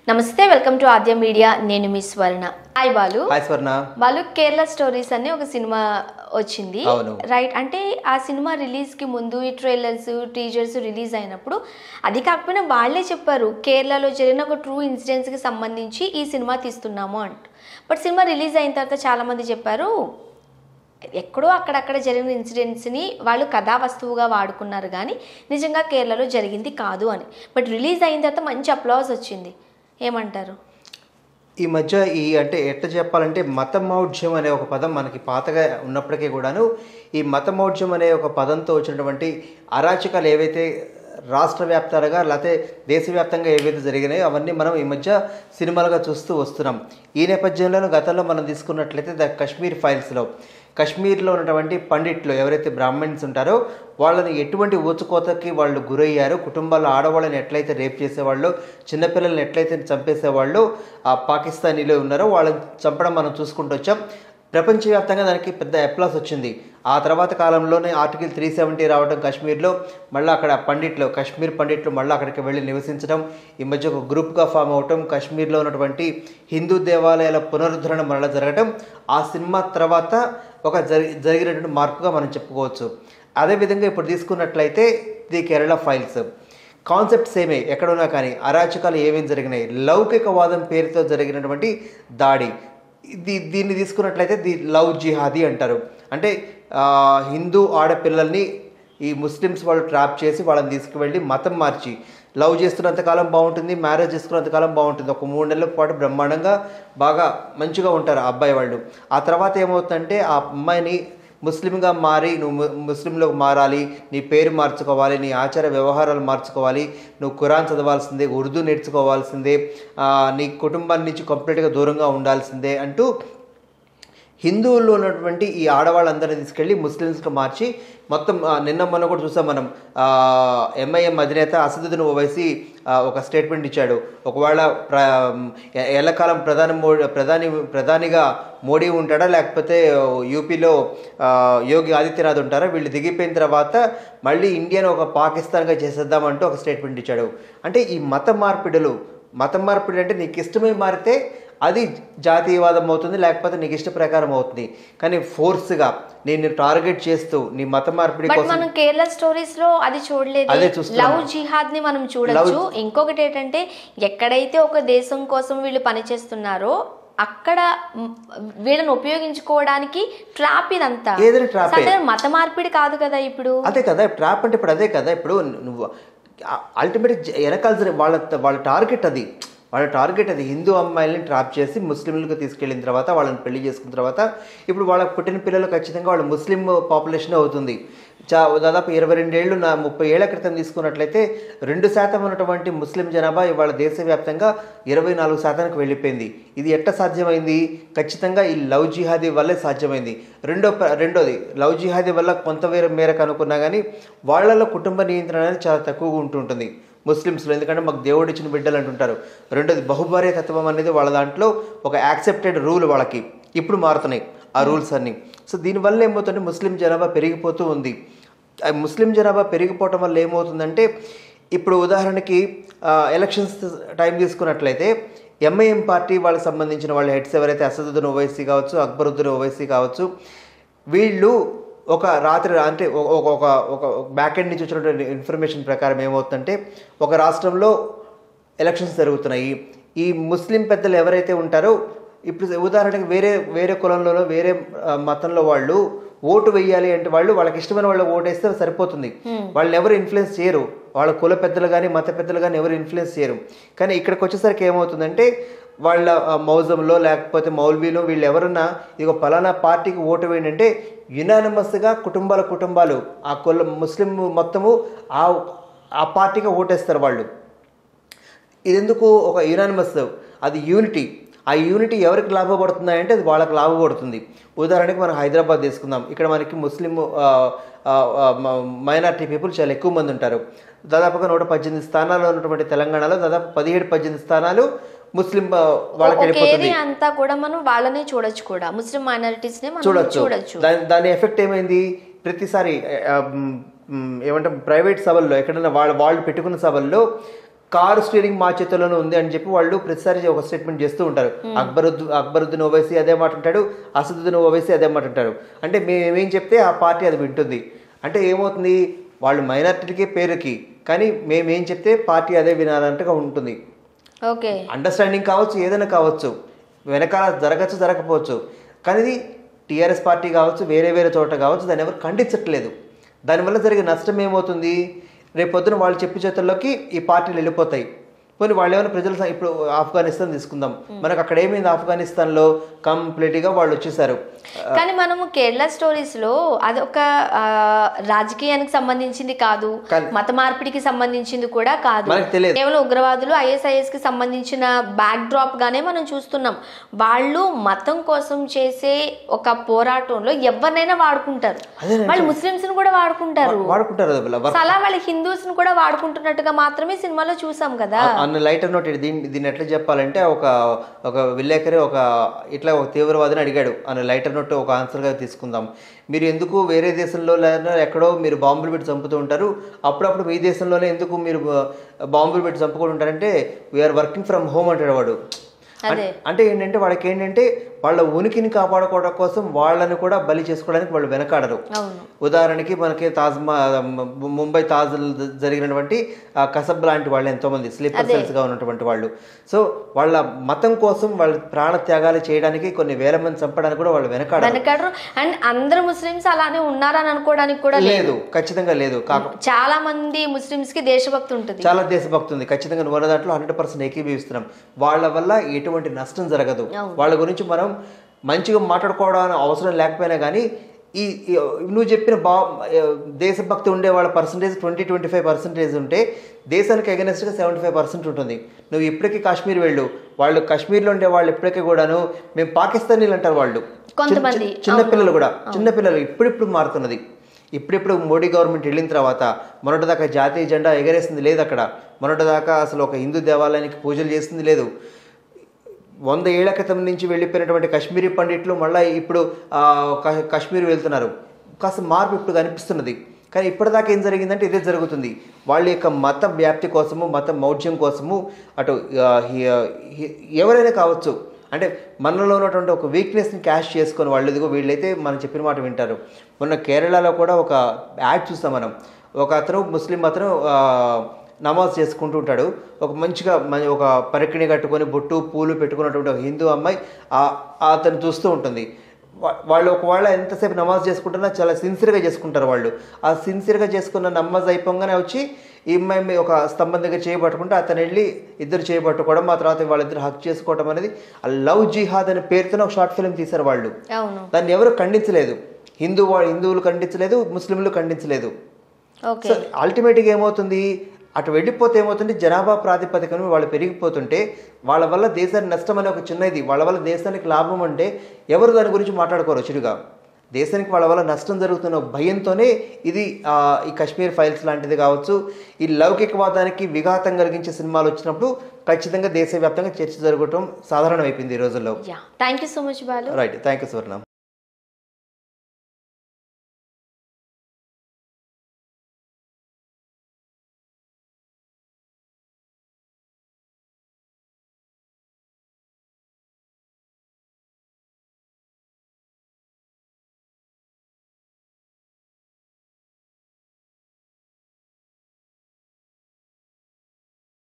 నమస్తే welcome to Aadya media నేను మీ స్వర్ణ హాయ్ బాలు హాయ్ స్వర్ణ బాలు కేరళ స్టోరీస్ అని ఒక సినిమా వచ్చింది అవును. రైట్ అంటే ఆ సినిమా రిలీజ్ కి ముందు ఈ ట్రైలర్స్ టీజర్స్ రిలీజ్ అయినప్పుడు అది కాకపోయినా వాళ్ళే చెప్పారు కేరళలో జరిగిన ఒక ట్రూ ఇన్సిడెంట్స్ కి సంబంధించి ఈ సినిమా తీస్తున్నాము అంట బట్ సినిమా రిలీజ్ అయిన తర్వాత చాలా మంది చెప్పారు ఎక్కడో అక్కడక్కడ జరిగిన ఇన్సిడెంట్స్ని వాళ్ళు కథా వస్తువుగా వాడుకున్నారు కానీ నిజంగా కేరళలో జరిగింది కాదు అని బట్ రిలీజ్ అయిన తర్వాత మంచి అప్లాస్ వచ్చింది ఏమంటారు ఈ మధ్య ఈ అంటే ఎట్లా చెప్పాలంటే మతమౌఢ్యం అనే ఒక పదం మనకి పాతగా ఉన్నప్పటికీ కూడాను ఈ మతమౌఢ్యం అనే ఒక పదంతో వచ్చినటువంటి అరాచకాలు ఏవైతే రాష్ట్ర వ్యాప్తంగా లేకపోతే దేశవ్యాప్తంగా ఏవైతే జరిగినాయో అవన్నీ మనం ఈ మధ్య సినిమాలుగా చూస్తూ వస్తున్నాం ఈ నేపథ్యంలో గతంలో మనం తీసుకున్నట్లయితే ద కశ్మీర్ ఫైల్స్లో కశ్మీర్లో ఉన్నటువంటి పండిట్లు ఎవరైతే బ్రాహ్మణ్స్ ఉంటారో వాళ్ళని ఎటువంటి ఊచుకోతకి వాళ్ళు గురయ్యారు కుటుంబాల్లో ఆడవాళ్ళని ఎట్లయితే రేప్ చేసేవాళ్ళు చిన్నపిల్లల్ని ఎట్లయితే చంపేసేవాళ్ళు ఆ పాకిస్తానీలో ఉన్నారో వాళ్ళని చంపడం మనం చూసుకుంటూ వచ్చాం ప్రపంచవ్యాప్తంగా దానికి పెద్ద అప్లాస్ వచ్చింది ఆ తర్వాత కాలంలోనే ఆర్టికల్ త్రీ సెవెంటీ రావడం కాశ్మీర్లో మళ్ళీ అక్కడ పండిట్లు కాశ్మీర్ పండిట్లు మళ్ళీ అక్కడికి వెళ్ళి నివసించడం ఈ మధ్య ఒక గ్రూప్గా ఫామ్ అవటం కాశ్మీర్లో ఉన్నటువంటి హిందూ దేవాలయాల పునరుద్ధరణ మరలా జరగడం ఆ సినిమా తర్వాత ఒక జరి జరిగినటువంటి మార్పుగా మనం చెప్పుకోవచ్చు అదేవిధంగా ఇప్పుడు తీసుకున్నట్లయితే ది కేరళ ఫైల్స్ కాన్సెప్ట్ సేమే ఎక్కడున్నా కానీ అరాచకాలు ఏమేమి జరిగినాయి లౌకికవాదం పేరుతో జరిగినటువంటి దాడి ఇది దీన్ని తీసుకున్నట్లయితే ది లవ్ జిహాదీ అంటారు అంటే ఆ, హిందూ ఆడపిల్లల్ని ఈ ముస్లిమ్స్ వాళ్ళు ట్రాప్ చేసి వాళ్ళని తీసుకువెళ్ళి మతం మార్చి లవ్ చేస్తున్నంత కాలం బాగుంటుంది మ్యారేజ్ చేసుకున్నంత కాలం బాగుంటుంది ఒక మూడు నెలల పాటు బ్రహ్మాండంగా బాగా మంచిగా ఉంటారు ఆ అబ్బాయి వాళ్ళు ఆ తర్వాత ఏమవుతుందంటే ఆ అమ్మాయిని ముస్లింగా మారి నువ్వు ము- ముస్లింలోకి మారాలి నీ పేరు మార్చుకోవాలి నీ ఆచార వ్యవహారాలు మార్చుకోవాలి నువ్వు ఖురాన్ చదవాల్సిందే ఉర్దూ నేర్చుకోవాల్సిందే ఆ, నీ కుటుంబాన్ని నుంచి కంప్లీట్గా దూరంగా ఉండాల్సిందే అంటూ హిందువుల్లో ఉన్నటువంటి ఈ ఆడవాళ్ళందరినీ తీసుకెళ్ళి ముస్లిమ్స్గా మార్చి మొత్తం ఆ, నిన్న మొన్న కూడా చూసాం మనం ఎంఐఎం అధినేత అసదుద్దీన్ ఓవైసీ ఆ, ఒక స్టేట్మెంట్ ఇచ్చాడు ఒకవేళ ప్ర ఎ- ఎల్లకాలం ప్రధాని మో ప్రధాని ప్రధానిగా మోడీ ఉంటాడా లేకపోతే యూపీలో ఆ, యోగి ఆదిత్యనాథ్ ఉంటారా వీళ్ళు దిగిపోయిన తర్వాత మళ్ళీ ఇండియాను ఒక పాకిస్తాన్గా చేసేద్దామంటూ ఒక స్టేట్మెంట్ ఇచ్చాడు అంటే ఈ మత మార్పిడులు మత మార్పిడి అంటే నీకు ఇష్టమై మారితే అది జాతీయవాదం అవుతుంది లేకపోతే నీకు ఇష్ట ప్రకారం అవుతుంది కానీ ఫోర్స్గా నేను టార్గెట్ చేస్తూ నీ మత మార్పిడి బట్ కోసం మనం కేరళ స్టోరీస్ లో అది అదే చూడలేదు చూస్తున్నాం. లవ్ జిహాద్ ని మనం చూడొచ్చు ఇంకొకటి ఏంటంటే ఎక్కడైతే ఒక దేశం కోసం వీళ్ళు పనిచేస్తున్నారో అక్కడ మ్, వీళ్ళని ఉపయోగించుకోవడానికి ట్రాప్ ఇదంతా ఏదైనా trap ఏ. సాధారణ మత మార్పిడి కాదు కదా ఇప్పుడు అదే కదా ట్రాప్ అంటే ఇప్పుడు అదే కదా ఇప్పుడు నువ్వు అల్టిమేట్ వెనకాల్సిన వాళ్ళ వాళ్ళ టార్గెట్ అది వాళ్ళ టార్గెట్ అది హిందూ అమ్మాయిల్ని ట్రాప్ చేసి ముస్లింలకు తీసుకెళ్ళిన తర్వాత వాళ్ళని పెళ్లి చేసుకున్న తర్వాత ఇప్పుడు వాళ్ళకి పుట్టిన పిల్లలు ఖచ్చితంగా వాళ్ళు ముస్లిం పాపులేషన్ అవుతుంది చా దాదాపు ఇరవై రెండేళ్ళు నా ముప్పై ఏళ్ల క్రితం తీసుకున్నట్లయితే రెండు శాతం ఉన్నటువంటి ముస్లిం జనాభా ఇవాళ దేశవ్యాప్తంగా ఇరవై నాలుగు శాతానికి వెళ్ళిపోయింది ఇది ఎట్ట సాధ్యమైంది ఖచ్చితంగా ఈ లవ్ జిహాదీ వల్లే సాధ్యమైంది రెండో ప- రెండోది లవ్ జిహాదీ వల్ల కొంత వేరే మేరకు అనుకున్నా కానీ వాళ్ళలో కుటుంబ నియంత్రణ అనేది చాలా తక్కువగా ఉంటుంటుంది ముస్లిమ్స్లో ఎందుకంటే మాకు దేవుడు ఇచ్చిన బిడ్డలు అంటుంటారు రెండోది బహుభార్య తత్వం అనేది వాళ్ళ దాంట్లో ఒక యాక్సెప్టెడ్ రూల్ వాళ్ళకి ఇప్పుడు మారుతున్నాయి ఆ రూల్స్ అన్నీ సో దీనివల్ల ఏమవుతుందంటే ముస్లిం జనాభా పెరిగిపోతూ ఉంది ఆ ముస్లిం జనాభా పెరిగిపోవటం వల్ల ఏమవుతుందంటే ఇప్పుడు ఉదాహరణకి ఆ, ఎలక్షన్స్ టైం తీసుకున్నట్లయితే ఎంఐఎం పార్టీ వాళ్ళకి సంబంధించిన వాళ్ళ హెడ్స్ ఎవరైతే అసదుద్దీన్ ఓవైసీ కావచ్చు అక్బరుద్దీన్ ఓవైసీ కావచ్చు వీళ్ళు ఒక రాత్రి అంటే ఒక ఒక ఒక ఒక బ్యాక్ ఎండ్ నుంచి వచ్చినటువంటి ఇన్ఫర్మేషన్ ప్రకారం ఏమవుతుందంటే ఒక రాష్ట్రంలో ఎలక్షన్స్ జరుగుతున్నాయి ఈ ముస్లిం పెద్దలు ఎవరైతే ఉంటారో ఇప్పుడు ఉదాహరణకి వేరే వేరే కులంలో వేరే ఆ, మతంలో వాళ్ళు ఓటు వేయాలి అంటే వాళ్ళు వాళ్ళకి ఇష్టమైన వాళ్ళు ఓటు వేస్తే సరిపోతుంది వాళ్ళని ఎవరు ఇన్ఫ్లుయెన్స్ చేయరు వాళ్ళ కుల పెద్దలు కానీ మత పెద్దలు కానీ ఎవరు ఇన్ఫ్లుయెన్స్ చేయరు కానీ ఇక్కడికి వచ్చేసరికి ఏమవుతుందంటే వాళ్ళ ఆ, మౌజంలో లేకపోతే మౌల్వీలో వీళ్ళు ఎవరన్నా ఇక పలానా పార్టీకి ఓటు వేయండి అంటే యునానిమస్గా కుటుంబాల కుటుంబాలు ఆ కుల ముస్లిం మొత్తము ఆ ఆ పార్టీకి ఓటేస్తారు వాళ్ళు ఇది ఎందుకు ఒక యునానిమస్ అది యూనిటీ ఆ యూనిటీ ఎవరికి లాభపడుతుంది అంటే అది వాళ్ళకి లాభపడుతుంది ఉదాహరణకి మనం హైదరాబాద్ తీసుకుందాం ఇక్కడ మనకి ముస్లిం మైనారిటీ పీపుల్ చాలా ఎక్కువ మంది ఉంటారు దాదాపుగా నూట పద్దెనిమిది స్థానాల్లో ఉన్నటువంటి తెలంగాణలో దాదాపు పదిహేడు పద్దెనిమిది స్థానాలు ముస్లిం ఆ, వాళ్ళకి ఒక వెళ్ళిపోతుంది ఏరియా అంతా కూడా మనం వాళ్ళనే చూడొచ్చు కూడా ముస్లిం మైనారిటీస్ నే మనం చూడొచ్చు చూడొచ్చు దాని దాని ఎఫెక్ట్ ఏమైంది ప్రతిసారి ఆ, మ్, మ్, ఏమంటాం ప్రైవేట్ సభల్లో ఎక్కడైనా వాళ్ళు వాళ్ళు పెట్టుకున్న సభల్లో కారు స్టీరింగ్ మా చేతిలోనే ఉంది అని చెప్పి వాళ్ళు ప్రతిసారి ఒక స్టేట్మెంట్ చేస్తూ ఉంటారు అక్బరుద్ద్ అక్బరుద్దీన్ ఓవైసీ అదే మాట అంటాడు అసదుద్దీన్ ఓవైసీ అదే మాట అంటారు అంటే మేమేం చెప్తే ఆ పార్టీ అది వింటుంది అంటే ఏమవుతుంది వాళ్ళు మైనార్టీకి పేరుకి కానీ మేమేం చెప్తే పార్టీ అదే వినాలంటగా ఉంటుంది ఓకే అండర్స్టాండింగ్ కావచ్చు ఏదైనా కావచ్చు వెనకాల జరగచ్చు జరగకపోవచ్చు కానీ ఇది టీఆర్ఎస్ పార్టీ కావచ్చు వేరే వేరే చోట కావచ్చు దాన్ని ఎవరు ఖండించట్లేదు దానివల్ల జరిగే నష్టం ఏమవుతుంది రేపు పొద్దున వాళ్ళు చెప్పి చేతుల్లోకి ఈ పార్టీలు వెళ్ళిపోతాయి పోనీ వాళ్ళు ఏమైనా ప్రజలు స- ఇప్పుడు ఆఫ్ఘనిస్తాన్ తీసుకుందాం మనకు అక్కడ ఏమైంది ఆఫ్ఘనిస్తాన్లో కంప్లీట్గా వాళ్ళు వచ్చేసారు కానీ మనము కేరళ స్టోరీస్ లో అదొక ఆ, రాజకీయానికి సంబంధించింది కాదు కానీ- మత మార్పిడికి సంబంధించింది కూడా కాదు మనకు తెలియదు. కేవలం ఉగ్రవాదులు ఐఎస్ఐఎస్ కి సంబంధించిన బ్యాక్ డ్రాప్ గానే మనం చూస్తున్నాం వాళ్ళు మతం కోసం చేసే ఒక పోరాటంలో ఎవరినైనా వాడుకుంటారు అదేనండి. వాళ్ళు ముస్లింస్ ని కూడా వాడుకుంటారు వాడుకుంటారు అది వర్క్ అలా వాళ్ళ హిందూస్ ని కూడా వాడుకుంటున్నట్టుగా మాత్రమే సినిమాలో చూసాం కదా అన్న లైటర్ నోట్ దీన్ని దీన్ని ఎట్లా చెప్పాలంటే ఒక ఒక విలేకరి ఒక ఇట్లా ఒక తీవ్రవాదిని అడిగాడు అన్న లైటర్ నోట్ ఒక ఆన్సర్గా తీసుకుందాం మీరు ఎందుకు వేరే దేశంలో లేదా ఎక్కడో మీరు బాంబులు పెట్టి చంపుతూ ఉంటారు అప్పుడప్పుడు మీ దేశంలోనే ఎందుకు మీరు బా- బాంబులు పెట్టి చంపుకుంటూ ఉంటారంటే వీఆర్ వర్కింగ్ ఫ్రమ్ హోమ్ అంటాడు వాడు అదే అంటే ఏంటంటే వాళ్ళకి ఏంటంటే వాళ్ళ ఉనికిని కాపాడుకోవడం కోసం వాళ్ళని కూడా బలి చేసుకోవడానికి వాళ్ళు వెనకాడరు అవును ఉదాహరణకి మనకి తాజ్ మ- ముంబై తాజ్ జరిగినటువంటి ఆ కసబ్ లాంటి వాళ్ళు ఎంతోమంది స్లీపర్ సెల్స్ గా ఉన్నటువంటి వాళ్ళు సో వాళ్ళ మతం కోసం వాళ్ళ ప్రాణ త్యాగాలు చేయడానికి కొన్ని వేల మంది చంపడానికి కూడా వాళ్ళు వెనకాడరు వెనకాడరు అండ్ అందరు ముస్లిమ్స్ అలానే ఉన్నారని అనుకోవడానికి కూడా లేదు లేదు ఖచ్చితంగా లేదు కాక చాలా మంది ముస్లిమ్స్ కి దేశభక్తి ఉంటుంది చాలా దేశభక్తి ఉంది ఖచ్చితంగా నువ్వు అన్న దాంట్లో హండ్రెడ్ పర్సెంట్ ఏకీభవిస్తున్నాం వాళ్ళ వల్ల ఎటువంటి నష్టం జరగదు అవును. వాళ్ళ గురించి మనం మంచిగా మాట్లాడుకోవడం అవసరం లేకపోయినా కానీ ఈ ఈ- నువ్వు చెప్పిన బా దేశభక్తి ఉండే వాళ్ళ percentage twenty twenty five percentage ఉంటే దేశానికి అగెనెస్ట్గా సెవెంటీ ఫైవ్ పర్సెంట్ ఉంటుంది నువ్వు ఇప్పటికీ కాశ్మీర్ వెళ్ళు వాళ్ళు కాశ్మీర్లో ఉండే వాళ్ళు ఇప్పటికీ కూడాను మేము పాకిస్తానీలు అంటారు వాళ్ళు చిన్న- కొంతమంది, చిన్న పిల్లలు కూడా చిన్న పిల్లలు ఇప్పుడిప్పుడు మారుతున్నది ఇప్పుడిప్పుడు మోడీ గవర్నమెంట్ వెళ్ళిన తర్వాత మొన్నటిదాకా జాతీయ జెండా ఎగరేసింది లేదు అక్కడ మొన్నటిదాకా అసలు ఒక హిందూ దేవాలయానికి పూజలు చేసింది లేదు వంద ఏళ్ల క్రితం నుంచి వెళ్ళిపోయినటువంటి కాశ్మీరీ పండిట్లు మళ్ళీ ఇప్పుడు ఆ, క- కాశ్మీర్ వెళ్తున్నారు కాస్త మార్పు ఇప్పుడు కనిపిస్తున్నది కానీ ఇప్పటిదాకా ఏం జరిగిందంటే ఇదే జరుగుతుంది వాళ్ళ యొక్క మత వ్యాప్తి కోసము మత మౌఢ్యం కోసము అటు ఆ, హి- హి- ఎవరైనా కావచ్చు అంటే మనలో ఉన్నటువంటి ఒక వీక్నెస్ని క్యాష్ చేసుకొని వాళ్ళు ఇదిగో వీళ్ళైతే మనం చెప్పిన మాట వింటారు మొన్న కేరళలో కూడా ఒక యాడ్ చూస్తాం మనం ఒక అతను ముస్లిం అతను ఆ, నమాజ్ చేసుకుంటూ ఉంటాడు ఒక మంచిగా మన ఒక పరికిణి కట్టుకొని బొట్టు పూలు పెట్టుకున్నటువంటి ఒక హిందూ అమ్మాయి ఆ- ఆ అతను చూస్తూ ఉంటుంది వా- వాళ్ళు ఒకవేళ ఎంతసేపు నమాజ్ చేసుకుంటున్నా చాలా సిన్సియర్గా చేసుకుంటారు వాళ్ళు ఆ సిన్సియర్గా చేసుకున్న నమాజ్ అయిపోగానే వచ్చి ఈ అమ్మాయి మీ ఒక స్తంభం దగ్గర చేయబట్టుకుంటే అతను వెళ్ళి ఇద్దరు చేయబట్టుకోవడం ఆ తర్వాత వాళ్ళిద్దరు హక్ చేసుకోవడం అనేది ఆ లవ్ జిహాద్ అనే పేరుతోనే ఒక షార్ట్ ఫిల్మ్ తీశారు వాళ్ళు అవును దాన్ని ఎవరు ఖండించలేదు హిందూ వా- హిందువులు ఖండించలేదు ముస్లింలు ఖండించలేదు ఓకే సో అల్టిమేట్గా ఏమవుతుంది అటు వెళ్ళిపోతే ఏమవుతుంది జనాభా ప్రాతిపదికన వాళ్ళు పెరిగిపోతుంటే వాళ్ళ వల్ల దేశానికి నష్టం అనే ఒక చిన్నది వాళ్ళ వల్ల దేశానికి లాభం అంటే ఎవరు దాని గురించి మాట్లాడుకోరు చిరుగా దేశానికి వాళ్ళ వల్ల నష్టం జరుగుతున్న భయంతోనే ఇది ఆ, ఈ కాశ్మీర్ ఫైల్స్ లాంటిది కావచ్చు ఈ లౌకికవాదానికి విఘాతం కలిగించే సినిమాలు వచ్చినప్పుడు ఖచ్చితంగా దేశవ్యాప్తంగా చర్చ జరగటం సాధారణం అయిపోయింది ఈ రోజుల్లో yeah thank you so much Balu right thank you Suvarna